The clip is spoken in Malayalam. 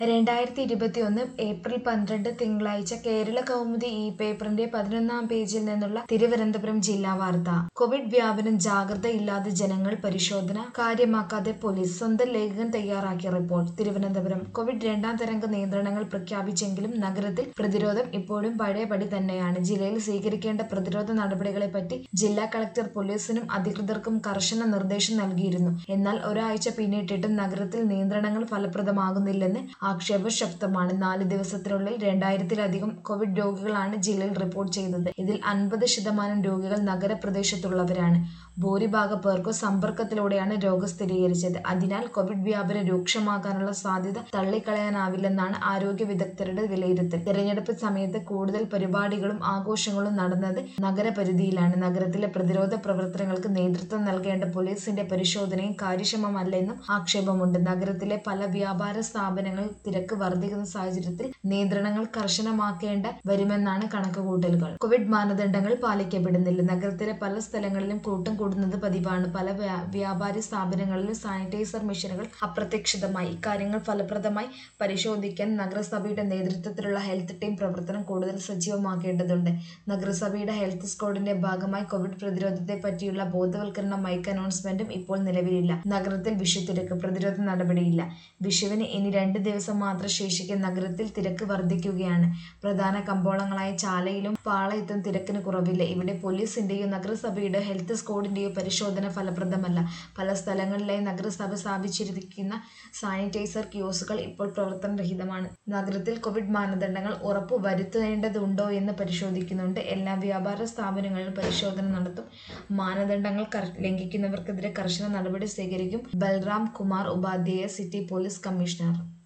രണ്ടായിരത്തി ഇരുപത്തിയൊന്ന് ഏപ്രിൽ പന്ത്രണ്ട് തിങ്കളാഴ്ച കേരള കൗമുദി ഈ പേപ്പറിന്റെ പതിനൊന്നാം പേജിൽ നിന്നുള്ള തിരുവനന്തപുരം ജില്ലാ വാർത്ത കോവിഡ് വ്യാപനം ജാഗ്രതയില്ലാതെ ജനങ്ങൾ പരിശോധന കാര്യമാക്കാതെ പോലീസ് സ്വന്തം ലേഖകൻ തയ്യാറാക്കിയ റിപ്പോർട്ട് തിരുവനന്തപുരം കോവിഡ് രണ്ടാം തരംഗ നിയന്ത്രണങ്ങൾ പ്രഖ്യാപിച്ചെങ്കിലും നഗരത്തിൽ പ്രതിരോധം ഇപ്പോഴും പഴയപടി തന്നെയാണ് ജില്ലയിൽ സ്വീകരിക്കേണ്ട പ്രതിരോധ നടപടികളെപ്പറ്റി ജില്ലാ കളക്ടർ പോലീസിനും അധികൃതർക്കും കർശന നിർദ്ദേശം നൽകിയിരുന്നു എന്നാൽ ഒരാഴ്ച പിന്നിട്ടിട്ടും നഗരത്തിൽ നിയന്ത്രണങ്ങൾ ഫലപ്രദമാകുന്നില്ലെന്ന് ആക്ഷേപം ശക്തമാണ് നാല് ദിവസത്തിനുള്ളിൽ രണ്ടായിരത്തിലധികം കോവിഡ് രോഗികളാണ് ജില്ലയിൽ റിപ്പോർട്ട് ചെയ്തത് ഇതിൽ അൻപത് ശതമാനം രോഗികൾ നഗരപ്രദേശത്തുള്ളവരാണ് ഭൂരിഭാഗം പേർക്കും സമ്പർക്കത്തിലൂടെയാണ് രോഗം സ്ഥിരീകരിച്ചത് അതിനാൽ കോവിഡ് വ്യാപനം രൂക്ഷമാകാനുള്ള സാധ്യത തള്ളിക്കളയാനാവില്ലെന്നാണ് ആരോഗ്യ വിദഗ്ധരുടെ വിലയിരുത്തൽ തെരഞ്ഞെടുപ്പ് സമയത്ത് കൂടുതൽ പരിപാടികളും ആഘോഷങ്ങളും നടന്നത് നഗരപരിധിയിലാണ് നഗരത്തിലെ പ്രതിരോധ പ്രവർത്തനങ്ങൾക്ക് നേതൃത്വം നൽകേണ്ട പോലീസിന്റെ പരിശോധനയും കാര്യക്ഷമമല്ലെന്നും ആക്ഷേപമുണ്ട് നഗരത്തിലെ പല വ്യാപാര സ്ഥാപനങ്ങൾ തിരക്ക് വർദ്ധിക്കുന്ന സാഹചര്യത്തിൽ നിയന്ത്രണങ്ങൾ കർശനമാക്കേണ്ട വരുമെന്നാണ് കണക്കുകൂട്ടലുകൾ കോവിഡ് മാനദണ്ഡങ്ങൾ പാലിക്കപ്പെടുന്നില്ല നഗരത്തിലെ പല സ്ഥലങ്ങളിലും കൂട്ടം കൂടുന്നത് പതിവാണ് പല വ്യാ- വ്യാപാരി സ്ഥാപനങ്ങളിലും സാനിറ്റൈസർ മെഷീനുകൾ അപ്രത്യക്ഷിതമായി ഇക്കാര്യങ്ങൾ ഫലപ്രദമായി പരിശോധിക്കാൻ നഗരസഭയുടെ നേതൃത്വത്തിലുള്ള ഹെൽത്ത് ടീം പ്രവർത്തനം കൂടുതൽ സജീവമാക്കേണ്ടതുണ്ട് നഗരസഭയുടെ ഹെൽത്ത് സ്ക്വാഡിന്റെ ഭാഗമായി കോവിഡ് പ്രതിരോധത്തെ പറ്റിയുള്ള ബോധവൽക്കരണ മൈക്ക് അനൗൺസ്മെന്റും ഇപ്പോൾ നിലവിലില്ല നഗരത്തിൽ വിഷുത്തിരക്ക് പ്രതിരോധ നടപടിയില്ല വിഷുവിന് ഇനി രണ്ട് ദിവസം മാത്രം ശേഷിക്കെ നഗരത്തിൽ തിരക്ക് വർദ്ധിക്കുകയാണ് പ്രധാന കമ്പോളങ്ങളായ ചാലയിലും പാളയത്തും തിരക്കിന് കുറവില്ല ഇവിടെ പോലീസിന്റെയോ നഗരസഭയുടെ ഹെൽത്ത് സ്ക്വാഡിന്റെയോ പരിശോധന ഫലപ്രദമല്ല പല സ്ഥലങ്ങളിലായി നഗരസഭ സ്ഥാപിച്ചിരിക്കുന്ന സാനിറ്റൈസർ കിയോസുകൾ ഇപ്പോൾ പ്രവർത്തനരഹിതമാണ് നഗരത്തിൽ കോവിഡ് മാനദണ്ഡങ്ങൾ ഉറപ്പു വരുത്തേണ്ടതുണ്ടോ എന്ന് പരിശോധിക്കുന്നുണ്ട് എല്ലാ വ്യാപാര സ്ഥാപനങ്ങളിലും പരിശോധന നടത്തും മാനദണ്ഡങ്ങൾ കർ- ലംഘിക്കുന്നവർക്കെതിരെ കർശന നടപടി സ്വീകരിക്കും Balram Kumar Upadhyay city police commissioner